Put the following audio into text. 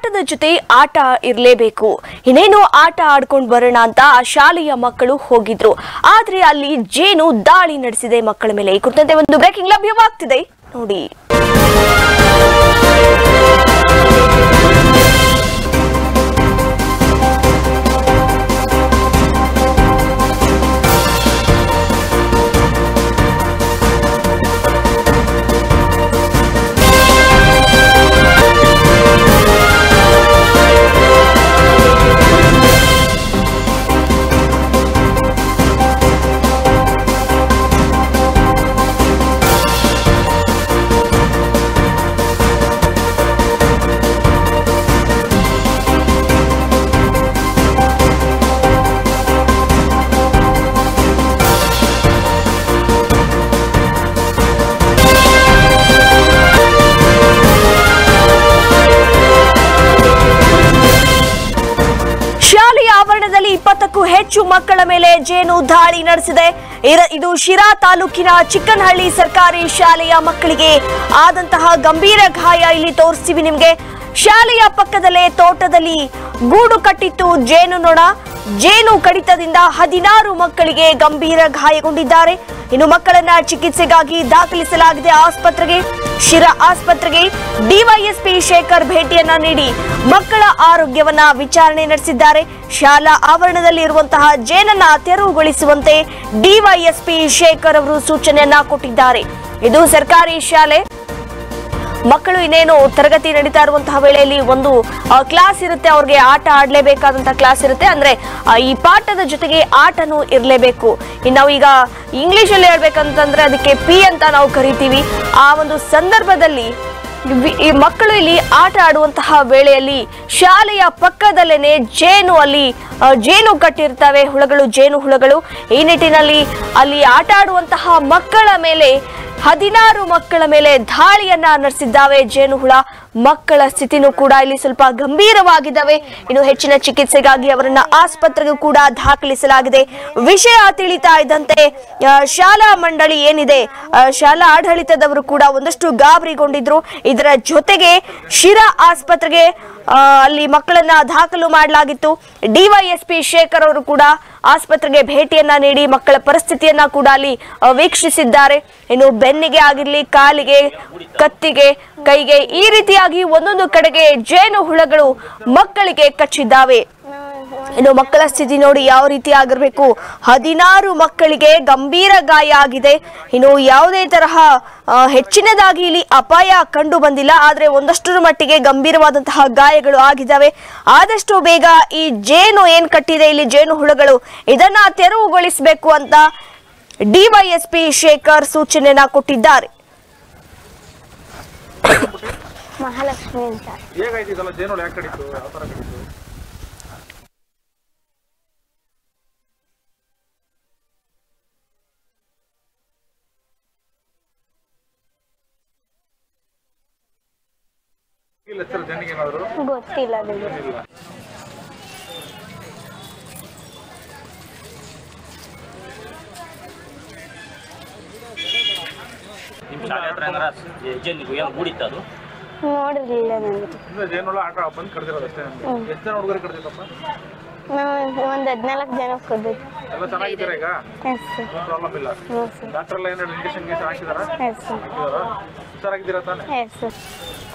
ಪಾಠದ ಜೊತೆ ಆಟ ಇರಲೇಬೇಕು ಇನ್ನೇನು ಆಟ ಆಡ್ಕೊಂಡು ಬರೋಣ ಅಂತ ಆ ಶಾಲೆಯ ಮಕ್ಕಳು ಹೋಗಿದ್ರು ಆದ್ರೆ ಅಲ್ಲಿ ಜೇನು ದಾಳಿ ನಡೆಸಿದೆ ಮಕ್ಕಳ ಮೇಲೆ ಈ ಕುರಿತಂತೆ ಒಂದು ಬ್ರೇಕಿಂಗ್ ಲಭ್ಯವಾಗ್ತಿದೆ ನೋಡಿ ಶಾಲೆಯ ಆವರಣದಲ್ಲಿ ಇಪ್ಪತ್ತಕ್ಕೂ ಹೆಚ್ಚು ಮಕ್ಕಳ ಮೇಲೆ ಜೇನು ದಾಳಿ ನಡೆಸಿದೆ ಇರ- ಇದು ಶಿರಾ ತಾಲೂಕಿನ ಚಿಕ್ಕನಹಳ್ಳಿ ಸರ್ಕಾರಿ ಶಾಲೆಯ ಮಕ್ಕಳಿಗೆ ಆದಂತಹ ಗಂಭೀರ ಗಾಯ ಇಲ್ಲಿ ತೋರಿಸ್ತೀವಿ ನಿಮ್ಗೆ ಶಾಲೆಯ ಪಕ್ಕದಲ್ಲೇ ತೋಟದಲ್ಲಿ ಗೂಡು ಕಟ್ಟಿತ್ತು ಜೇನು ನೊಣ ಜೇನು ಕಡಿತದಿಂದ ಹದಿನಾರು ಮಕ್ಕಳಿಗೆ ಗಂಭೀರ ಗಾಯಗೊಂಡಿದ್ದಾರೆ ಇನ್ನು ಮಕ್ಕಳನ್ನ ಚಿಕಿತ್ಸೆಗಾಗಿ ದಾಖಲಿಸಲಾಗಿದೆ ಆಸ್ಪತ್ರೆಗೆ ಶಿರಾ ಆಸ್ಪತ್ರೆಗೆ ಡಿವೈಎಸ್ಪಿ ಶೇಖರ್ ಭೇಟಿಯನ್ನ ನೀಡಿ ಮಕ್ಕಳ ಆರೋಗ್ಯವನ್ನ ವಿಚಾರಣೆ ನಡೆಸಿದ್ದಾರೆ ಶಾಲಾ ಆವರಣದಲ್ಲಿ ಇರುವಂತಹ ಜೇನನ್ನ ತೆರವುಗೊಳಿಸುವಂತೆ ಡಿವೈಎಸ್ಪಿ ಶೇಖರ್ ಅವರು ಸೂಚನೆಯನ್ನ ಕೊಟ್ಟಿದ್ದಾರೆ ಇದು ಸರ್ಕಾರಿ ಶಾಲೆ ಮಕ್ಕಳು ಇನ್ನೇನು ತರಗತಿ ನಡೀತಾ ಇರುವಂತಹ ವೇಳೆಯಲ್ಲಿ ಒಂದು ಆ, ಕ್ಲಾಸ್ ಇರುತ್ತೆ ಅವ್ರಿಗೆ ಆಟ ಆಡ್ಲೇಬೇಕಾದಂತಹ ಕ್ಲಾಸ್ ಇರುತ್ತೆ ಅಂದ್ರೆ ಆ, ಈ ಪಾಠದ ಜೊತೆಗೆ ಆಟನೂ ಇರಲೇಬೇಕು ಇನ್ನು ನಾವು ಈಗ ಇಂಗ್ಲಿಷ್ ಅಲ್ಲಿ ಹೇಳ್ಬೇಕಂತಂದ್ರೆ ಅದಕ್ಕೆ ಪಿ ಅಂತ ನಾವು ಕರಿತೀವಿ ಆ ಒಂದು ಸಂದರ್ಭದಲ್ಲಿ ವಿ- ಈ ಮಕ್ಕಳು ಇಲ್ಲಿ ಆಟ ಆಡುವಂತಹ ವೇಳೆಯಲ್ಲಿ ಶಾಲೆಯ ಪಕ್ಕದಲ್ಲೇನೆ ಜೇನು ಅಲ್ಲಿ ಆ, ಜೇನು ಕಟ್ಟಿರ್ತವೆ ಹುಳಗಳು ಜೇನು ಹುಳಗಳು ಈ ನಿಟ್ಟಿನಲ್ಲಿ ಅಲ್ಲಿ ಆಟ ಆಡುವಂತಹ ಮಕ್ಕಳ ಮೇಲೆ ಹದಿನಾರು ಮಕ್ಕಳ ಮೇಲೆ ದಾಳಿಯನ್ನ ನಡೆಸಿದ್ದಾವೆ ಜೇನುಹುಳ ಮಕ್ಕಳ ಸ್ಥಿತಿನೂ ಕೂಡ ಇಲ್ಲಿ ಸ್ವಲ್ಪ ಗಂಭೀರವಾಗಿದ್ದಾವೆ ಇನ್ನು ಹೆಚ್ಚಿನ ಚಿಕಿತ್ಸೆಗಾಗಿ ಅವರನ್ನ ಆಸ್ಪತ್ರೆಗೂ ಕೂಡ ದಾಖಲಿಸಲಾಗಿದೆ ವಿಷಯ ತಿಳಿತಾ ಇದ್ದಂತೆ ಆ, ಶಾಲಾ ಮಂಡಳಿ ಏನಿದೆ ಆ, ಶಾಲಾ ಆಡಳಿತದವರು ಕೂಡ ಒಂದಷ್ಟು ಗಾಬರಿಗೊಂಡಿದ್ರು ಇದರ ಜೊತೆಗೆ ಶಿರಾ ಆಸ್ಪತ್ರೆಗೆ ಆ, ಅಲ್ಲಿ ಮಕ್ಕಳನ್ನ ದಾಖಲು ಮಾಡಲಾಗಿತ್ತು ಡಿವೈಎಸ್ಪಿ ಶೇಖರ್ ಅವರು ಕೂಡ ಆಸ್ಪತ್ರೆಗೆ ಭೇಟಿಯನ್ನ ನೀಡಿ ಮಕ್ಕಳ ಪರಿಸ್ಥಿತಿಯನ್ನ ಕೂಡ ಅಲ್ಲಿ ಆ, ವೀಕ್ಷಿಸಿದ್ದಾರೆ ಇನ್ನು ಬೆನ್ನಿಗೆ ಆಗಿರ್ಲಿ ಕಾಲಿಗೆ ಕತ್ತಿಗೆ ಕೈಗೆ ಈ ರೀತಿಯಾಗಿ ಒಂದೊಂದು ಕಡೆಗೆ ಜೇನು ಹುಳಗಳು ಮಕ್ಕಳಿಗೆ ಕಚ್ಚಿದ್ದಾವೆ ಇನ್ನು ಮಕ್ಕಳ ಸ್ಥಿತಿ ನೋಡಿ ಯಾವ ರೀತಿ ಆಗಿರ್ಬೇಕು ಹದಿನಾರು ಮಕ್ಕಳಿಗೆ ಗಂಭೀರ ಗಾಯ ಆಗಿದೆ ಇನ್ನು ಯಾವುದೇ ತರಹ ಆ, ಹೆಚ್ಚಿನದಾಗಿ ಇಲ್ಲಿ ಅಪಾಯ ಕಂಡು ಬಂದಿಲ್ಲ ಆದ್ರೆ ಒಂದಷ್ಟರ ಮಟ್ಟಿಗೆ ಗಂಭೀರವಾದಂತಹ ಗಾಯಗಳು ಆಗಿದ್ದಾವೆ ಆದಷ್ಟು ಬೇಗ ಈ ಜೇನು ಏನ್ ಕಟ್ಟಿದೆ ಇಲ್ಲಿ ಜೇನು ಹುಳುಗಳು ಇದನ್ನ ತೆರವುಗೊಳಿಸಬೇಕು ಅಂತ ಡಿವೈಎಸ್ಪಿ ಶೇಖರ್ ಸೂಚನೆಯನ್ನ ಕೊಟ್ಟಿದ್ದಾರೆ ಮಹಾಲಕ್ಷ್ಮಿ ಅಂತ ಹೇಗಾಯ್ತು ಇದೆಲ್ಲ ಜೇನುಳು ಯಾಕೆ ಕಡಿತು ಯಾವ ಥರ ಕಡಿತು ಇಲ್ಲ ಸರ್ ಜನಕ್ಕೆ ಏನಾದ್ರು ಗೊತ್ತಿಲ್ಲ ಅದು ಇಲ್ಲ ನಿಮ್ಮ ಶಾಲೆ ಹತ್ರ ಏನಾರ ಜೇನು ಏನು ಗೂಡಿತ್ತು ಅದು ನೋಡಿರ್ಲಿಲ್ಲ ನನಗೆ ಇನ್ನು ಜೇನುಳ ಆಟ ಬಂದು ಕಡ್ದಿರೋದು ಅಷ್ಟೇ ನಮ್ಗೆ ಎಷ್ಟು ಜನ ಹುಡುಗರು ಕಡ್ದಿತ್ತಪ್ಪ ನಾವು ಒಂದು ಹದಿನಾಲ್ಕು ಜನ ಕೊದ್ದಿತ್ತು ಎಲ್ಲ ಚೆನ್ನಾಗಿದ್ದೀರಾ ಈಗ ಎಸ್ ಸರ್ ಪ್ರಾಬ್ಲಮ್ ಇಲ್ಲ ಹ್ಞೂ ಸರ್ ಡಾಕ್ಟರ್ ಎಲ್ಲ ಏನಾದ್ರು ಇಂಜೆಕ್ಷನ್ ಗಿಂಜೆಕ್ಷನ್ ಹಾಕಿದಾರಾ ಎಸ್ ಸರ್ ಹಾಕಿದಾರಾ ಹುಷಾರಾಗಿದ್ದೀರಾ ತಾನೇ ಎಸ್ ಸರ್